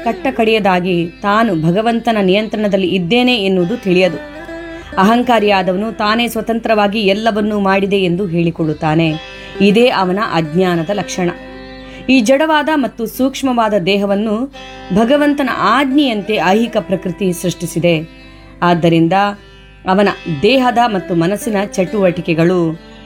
ಕಟ್ಟಕಡೆಯದಾಗಿ ತಾನು ಭಗವಂತನ ನಿಯಂತ್ರಣದಲ್ಲಿ ಇದ್ದೇನೆ ಎನ್ನುವುದು ತಿಳಿಯದು ಅಹಂಕಾರಿಯಾದವನು ತಾನೇ ಸ್ವತಂತ್ರವಾಗಿ ಎಲ್ಲವನ್ನೂ ಮಾಡಿದೆ ಎಂದು ಹೇಳಿಕೊಳ್ಳುತ್ತಾನೆ ಇದೇ ಅವನ ಅಜ್ಞಾನದ ಲಕ್ಷಣ ಈ ಜಡವಾದ ಮತ್ತು ಸೂಕ್ಷ್ಮವಾದ ದೇಹವನ್ನು ಭಗವಂತನ ಆಜ್ಞೆಯಂತೆ ಐಹಿಕ ಪ್ರಕೃತಿ ಸೃಷ್ಟಿಸಿದೆ ಆದ್ದರಿಂದ ಅವನ ದೇಹದ ಮತ್ತು ಮನಸ್ಸಿನ ಚಟುವಟಿಕೆಗಳು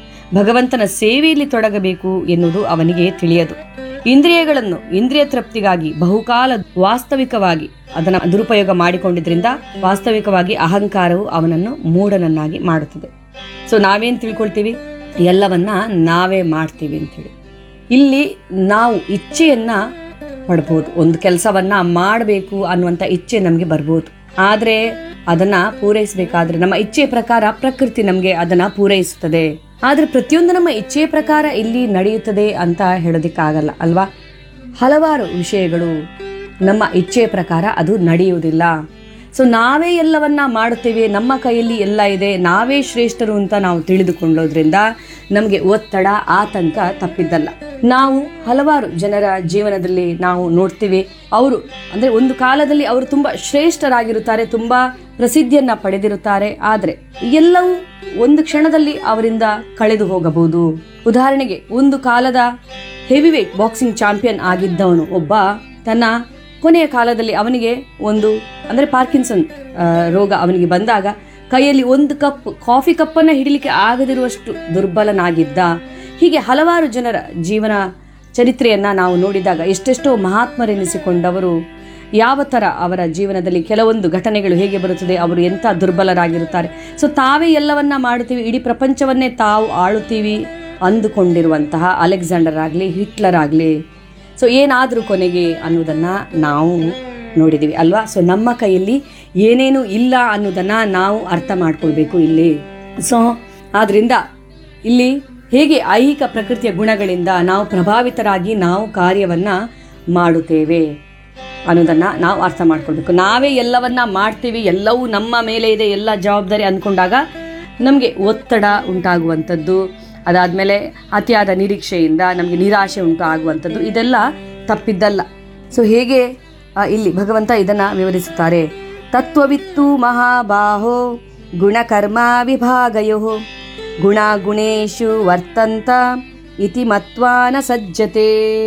ಭಗವಂತನ ಸೇವೆಯಲ್ಲಿ ತೊಡಗಬೇಕು ಎನ್ನುವುದು ಅವನಿಗೆ ತಿಳಿಯದು ಇಂದ್ರಿಯಗಳನ್ನು ಇಂದ್ರಿಯ ತೃಪ್ತಿಗಾಗಿ ಬಹುಕಾಲ ವಾಸ್ತವಿಕವಾಗಿ ಅದನ್ನು ದುರುಪಯೋಗ ಮಾಡಿಕೊಂಡಿದ್ರಿಂದ ವಾಸ್ತವಿಕವಾಗಿ ಅಹಂಕಾರವು ಅವನನ್ನು ಮೂಢನನ್ನಾಗಿ ಮಾಡುತ್ತದೆ ಸೊ ನಾವೇನ್ ತಿಳ್ಕೊಳ್ತೀವಿ ಎಲ್ಲವನ್ನ ನಾವೇ ಮಾಡ್ತೀವಿ ಅಂತೇಳಿ ಇಲ್ಲಿ ನಾವು ಇಚ್ಛೆಯನ್ನ ಪಡ್ಬೋದು ಒಂದು ಕೆಲಸವನ್ನ ಮಾಡಬೇಕು ಅನ್ನುವಂಥ ಇಚ್ಛೆ ನಮಗೆ ಬರ್ಬೋದು ಆದ್ರೆ ಅದನ್ನ ಪೂರೈಸಬೇಕಾದ್ರೆ ನಮ್ಮ ಇಚ್ಛೆಯ ಪ್ರಕಾರ ಪ್ರಕೃತಿ ನಮಗೆ ಅದನ್ನ ಪೂರೈಸುತ್ತದೆ ಆದ್ರೆ ಪ್ರತಿಯೊಂದು ನಮ್ಮ ಇಚ್ಛೆಯ ಪ್ರಕಾರ ಇಲ್ಲಿ ನಡೆಯುತ್ತದೆ ಅಂತ ಹೇಳೋದಿಕ್ಕಾಗಲ್ಲ ಅಲ್ವಾ ಹಲವಾರು ವಿಷಯಗಳು ನಮ್ಮ ಇಚ್ಛೆಯ ಪ್ರಕಾರ ಅದು ನಡೆಯುವುದಿಲ್ಲ ಸೊ ನಾವೇ ಎಲ್ಲವನ್ನ ಮಾಡುತ್ತೇವೆ ನಮ್ಮ ಕೈಯಲ್ಲಿ ಎಲ್ಲ ಇದೆ ನಾವೇ ಶ್ರೇಷ್ಠರು ಅಂತ ನಾವು ತಿಳಿದುಕೊಳ್ಳೋದ್ರಿಂದ ನಮಗೆ ಒತ್ತಡ ಆತಂಕ ತಪ್ಪಿದ್ದಲ್ಲ ನಾವು ಹಲವಾರು ಜನರ ಜೀವನದಲ್ಲಿ ನಾವು ನೋಡ್ತೀವಿ ಅವರು ಅಂದ್ರೆ ಒಂದು ಕಾಲದಲ್ಲಿ ಅವರು ತುಂಬಾ ಶ್ರೇಷ್ಠರಾಗಿರುತ್ತಾರೆ ತುಂಬಾ ಪ್ರಸಿದ್ಧಿಯನ್ನ ಪಡೆದಿರುತ್ತಾರೆ ಆದರೆ ಎಲ್ಲವೂ ಒಂದು ಕ್ಷಣದಲ್ಲಿ ಅವರಿಂದ ಕಳೆದು ಹೋಗಬಹುದು ಉದಾಹರಣೆಗೆ ಒಂದು ಕಾಲದ ಹೆವಿವೇಟ್ ಬಾಕ್ಸಿಂಗ್ ಚಾಂಪಿಯನ್ ಆಗಿದ್ದವನು ಒಬ್ಬ ತನ್ನ ಕೊನೆಯ ಕಾಲದಲ್ಲಿ ಅವನಿಗೆ ಒಂದು ಅಂದ್ರೆ ಪಾರ್ಕಿನ್ಸನ್ ಆ, ರೋಗ ಅವನಿಗೆ ಬಂದಾಗ ಕೈಯಲ್ಲಿ ಒಂದು ಕಪ್ ಕಾಫಿ ಕಪ್ಪನ್ನು ಹಿಡಿಲಿಕ್ಕೆ ಆಗದಿರುವಷ್ಟು ದುರ್ಬಲನಾಗಿದ್ದ ಹೀಗೆ ಹಲವಾರು ಜನರ ಜೀವನ ಚರಿತ್ರೆಯನ್ನ ನಾವು ನೋಡಿದಾಗ ಎಷ್ಟೆಷ್ಟೋ ಮಹಾತ್ಮರೆನಿಸಿಕೊಂಡವರು ಯಾವ ಥರ ಅವರ ಜೀವನದಲ್ಲಿ ಕೆಲವೊಂದು ಘಟನೆಗಳು ಹೇಗೆ ಬರುತ್ತದೆ ಅವರು ಎಂಥ ದುರ್ಬಲರಾಗಿರುತ್ತಾರೆ ಸೊ ತಾವೇ ಎಲ್ಲವನ್ನ ಮಾಡುತ್ತೀವಿ ಇಡೀ ಪ್ರಪಂಚವನ್ನೇ ತಾವು ಆಳುತ್ತೀವಿ ಅಂದುಕೊಂಡಿರುವಂತಹ ಅಲೆಕ್ಸಾಂಡರ್ ಆಗಲಿ ಹಿಟ್ಲರ್ ಆಗಲಿ ಸೊ ಏನಾದರೂ ಕೊನೆಗೆ ಅನ್ನೋದನ್ನ ನಾವು ನೋಡಿದ್ದೀವಿ ಅಲ್ವಾ ಸೊ ನಮ್ಮ ಕೈಯಲ್ಲಿ ಏನೇನು ಇಲ್ಲ ಅನ್ನೋದನ್ನ ನಾವು ಅರ್ಥ ಮಾಡ್ಕೊಳ್ಬೇಕು ಇಲ್ಲಿ ಸೊ ಆದ್ರಿಂದ ಇಲ್ಲಿ ಹೇಗೆ ಐಹಿಕ ಪ್ರಕೃತಿಯ ಗುಣಗಳಿಂದ ನಾವು ಪ್ರಭಾವಿತರಾಗಿ ನಾವು ಕಾರ್ಯವನ್ನ ಮಾಡುತ್ತೇವೆ ಅನ್ನೋದನ್ನ ನಾವು ಅರ್ಥ ಮಾಡ್ಕೊಳ್ಬೇಕು ನಾವೇ ಎಲ್ಲವನ್ನ ಮಾಡ್ತೀವಿ ಎಲ್ಲವೂ ನಮ್ಮ ಮೇಲೆ ಇದೆ ಎಲ್ಲ ಜವಾಬ್ದಾರಿ ಅಂದ್ಕೊಂಡಾಗ ನಮಗೆ ಒತ್ತಡ ಉಂಟಾಗುವಂಥದ್ದು ಅದಾದಮೇಲೆ ಅತಿಯಾದ ನಿರೀಕ್ಷೆಯಿಂದ ನಮಗೆ ನಿರಾಶೆ ಉಂಟು ಆಗುವಂಥದ್ದು ಇದೆಲ್ಲ ತಪ್ಪಿದ್ದಲ್ಲ ಸೊ ಹೇಗೆ ಆ, ಇಲ್ಲಿ ಭಗವಂತ ಇದನ್ನ ವಿವರಿಸುತ್ತಾರೆ ತತ್ವವಿತ್ತು ಮಹಾಬಾಹೋ ಗುಣಕರ್ಮ ವಿಭಾಗಯೋ ಗುಣ ಗುಣೇಶು ವರ್ತಂತ ಇತಿ ಮತ್ವಾನ ಸಜ್ಜತೆ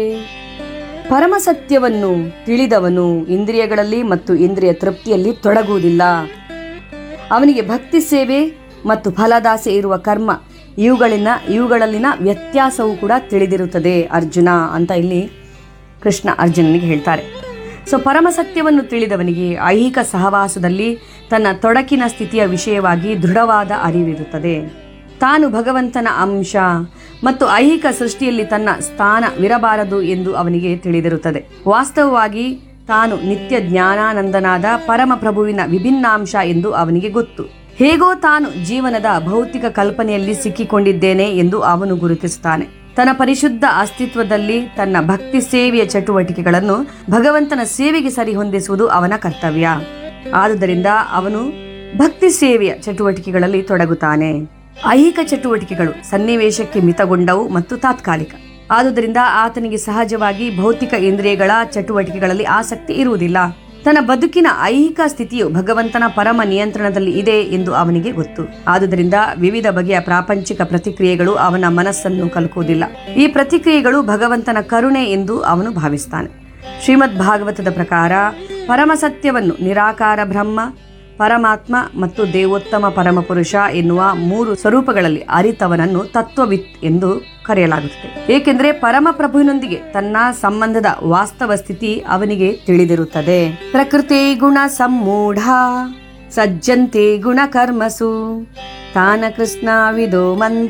ಪರಮ ಸತ್ಯವನ್ನು ತಿಳಿದವನು ಇಂದ್ರಿಯಗಳಲ್ಲಿ ಮತ್ತು ಇಂದ್ರಿಯ ತೃಪ್ತಿಯಲ್ಲಿ ತೊಡಗುವುದಿಲ್ಲ ಅವನಿಗೆ ಭಕ್ತಿ ಸೇವೆ ಮತ್ತು ಫಲದಾಸೆ ಇರುವ ಕರ್ಮ ಇವುಗಳಿನ ಇವುಗಳಲ್ಲಿನ ವ್ಯತ್ಯಾಸವು ಕೂಡ ತಿಳಿದಿರುತ್ತದೆ ಅರ್ಜುನ ಅಂತ ಇಲ್ಲಿ ಕೃಷ್ಣ ಅರ್ಜುನನಿಗೆ ಹೇಳ್ತಾರೆ ಸೊ ಪರಮ ಸತ್ಯವನ್ನು ತಿಳಿದವನಿಗೆ ಐಹಿಕ ಸಹವಾಸದಲ್ಲಿ ತನ್ನ ತೊಡಕಿನ ಸ್ಥಿತಿಯ ವಿಷಯವಾಗಿ ದೃಢವಾದ ಅರಿವಿರುತ್ತದೆ ತಾನು ಭಗವಂತನ ಅಂಶ ಮತ್ತು ಐಹಿಕ ಸೃಷ್ಟಿಯಲ್ಲಿ ತನ್ನ ಸ್ಥಾನವಿರಬಾರದು ಎಂದು ಅವನಿಗೆ ತಿಳಿದಿರುತ್ತದೆ ವಾಸ್ತವವಾಗಿ ತಾನು ನಿತ್ಯ ಜ್ಞಾನಾನಂದನಾದ ಪರಮ ಪ್ರಭುವಿನ ವಿಭಿನ್ನಾಂಶ ಎಂದು ಅವನಿಗೆ ಗೊತ್ತು ಹೇಗೋ ತಾನು ಜೀವನದ ಭೌತಿಕ ಕಲ್ಪನೆಯಲ್ಲಿ ಸಿಕ್ಕಿಕೊಂಡಿದ್ದೇನೆ ಎಂದು ಅವನು ಗುರುತಿಸುತ್ತಾನೆ ತನ್ನ ಪರಿಶುದ್ಧ ಅಸ್ತಿತ್ವದಲ್ಲಿ ತನ್ನ ಭಕ್ತಿ ಸೇವೆಯ ಚಟುವಟಿಕೆಗಳನ್ನು ಭಗವಂತನ ಸೇವೆಗೆ ಸರಿಹೊಂದಿಸುವುದು ಅವನ ಕರ್ತವ್ಯ ಆದುದರಿಂದ ಅವನು ಭಕ್ತಿ ಸೇವೆಯ ಚಟುವಟಿಕೆಗಳಲ್ಲಿ ತೊಡಗುತ್ತಾನೆ ಐಹಿಕ ಚಟುವಟಿಕೆಗಳು ಸನ್ನಿವೇಶಕ್ಕೆ ಮಿತಗೊಂಡವು ಮತ್ತು ತಾತ್ಕಾಲಿಕ ಆದುದರಿಂದ ಆತನಿಗೆ ಸಹಜವಾಗಿ ಭೌತಿಕ ಇಂದ್ರಿಯಗಳ ಚಟುವಟಿಕೆಗಳಲ್ಲಿ ಆಸಕ್ತಿ ಇರುವುದಿಲ್ಲ ತನ್ನ ಬದುಕಿನ ಐಹಿಕ ಸ್ಥಿತಿಯು ಭಗವಂತನ ಪರಮ ನಿಯಂತ್ರಣದಲ್ಲಿ ಇದೆ ಎಂದು ಅವನಿಗೆ ಗೊತ್ತು ಆದುದರಿಂದ ವಿವಿಧ ಬಗೆಯ ಪ್ರಾಪಂಚಿಕ ಪ್ರತಿಕ್ರಿಯೆಗಳು ಅವನ ಮನಸ್ಸನ್ನು ಕಲಕುವುದಿಲ್ಲ ಈ ಪ್ರತಿಕ್ರಿಯೆಗಳು ಭಗವಂತನ ಕರುಣೆ ಎಂದು ಅವನು ಭಾವಿಸ್ತಾನೆ ಶ್ರೀಮದ್ ಭಾಗವತದ ಪ್ರಕಾರ ಪರಮ ಸತ್ಯವನ್ನು ನಿರಾಕಾರ ಬ್ರಹ್ಮ ಪರಮಾತ್ಮ ಮತ್ತು ದೇವೋತ್ತಮ ಪರಮಪುರುಷ ಎನ್ನುವ ಮೂರು ಸ್ವರೂಪಗಳಲ್ಲಿ ಅರಿತವನನ್ನು ತತ್ವವಿತ್ ಎಂದು ಕರೆಯಲಾಗುತ್ತದೆ ಏಕೆಂದರೆ ಪರಮ ಪ್ರಭುವಿನೊಂದಿಗೆ ತನ್ನ ಸಂಬಂಧದ ವಾಸ್ತವ ಸ್ಥಿತಿ ಅವನಿಗೆ ತಿಳಿದಿರುತ್ತದೆ ಪ್ರಕೃತಿ ಗುಣ ಸಮ್ಮೂಢ ಸಜ್ಜಂತೆ ಗುಣ ಕರ್ಮಸು ತಾನ ಕೃಷ್ಣ ವಿದೋ ಮಂದ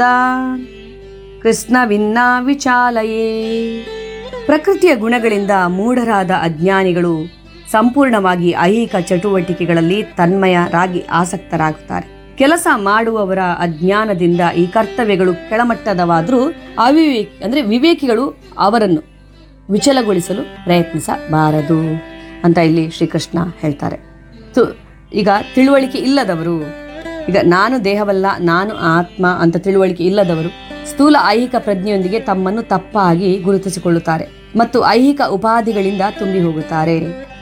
ಕೃಷ್ಣ ವಿನ್ನ ವಿಚಾಲಯೇ ಪ್ರಕೃತಿಯ ಗುಣಗಳಿಂದ ಮೂಢರಾದ ಅಜ್ಞಾನಿಗಳು ಸಂಪೂರ್ಣವಾಗಿ ಐಹಿಕ ಚಟುವಟಿಕೆಗಳಲ್ಲಿ ತನ್ಮಯರಾಗಿ ಆಸಕ್ತರಾಗುತ್ತಾರೆ ಕೆಲಸ ಮಾಡುವವರ ಅಜ್ಞಾನದಿಂದ ಈ ಕರ್ತವ್ಯಗಳು ಕೆಳಮಟ್ಟದವಾದರೂ ಅವಿವೇಕ್ ಅಂದ್ರೆ ವಿವೇಕಿಗಳು ಅವರನ್ನು ವಿಚಲಗೊಳಿಸಲು ಪ್ರಯತ್ನಿಸಬಾರದು ಅಂತ ಇಲ್ಲಿ ಶ್ರೀಕೃಷ್ಣ ಹೇಳ್ತಾರೆ ಸೊ ಈಗ ತಿಳುವಳಿಕೆ ಇಲ್ಲದವರು ಈಗ ನಾನು ದೇಹವಲ್ಲ ನಾನು ಆತ್ಮ ಅಂತ ತಿಳುವಳಿಕೆ ಇಲ್ಲದವರು ಸ್ಥೂಲ ಐಹಿಕ ಪ್ರಜ್ಞೆಯೊಂದಿಗೆ ತಮ್ಮನ್ನು ತಪ್ಪಾಗಿ ಗುರುತಿಸಿಕೊಳ್ಳುತ್ತಾರೆ ಮತ್ತು ಐಹಿಕ ಉಪಾಧಿಗಳಿಂದ ತುಂಬಿ ಹೋಗುತ್ತಾರೆ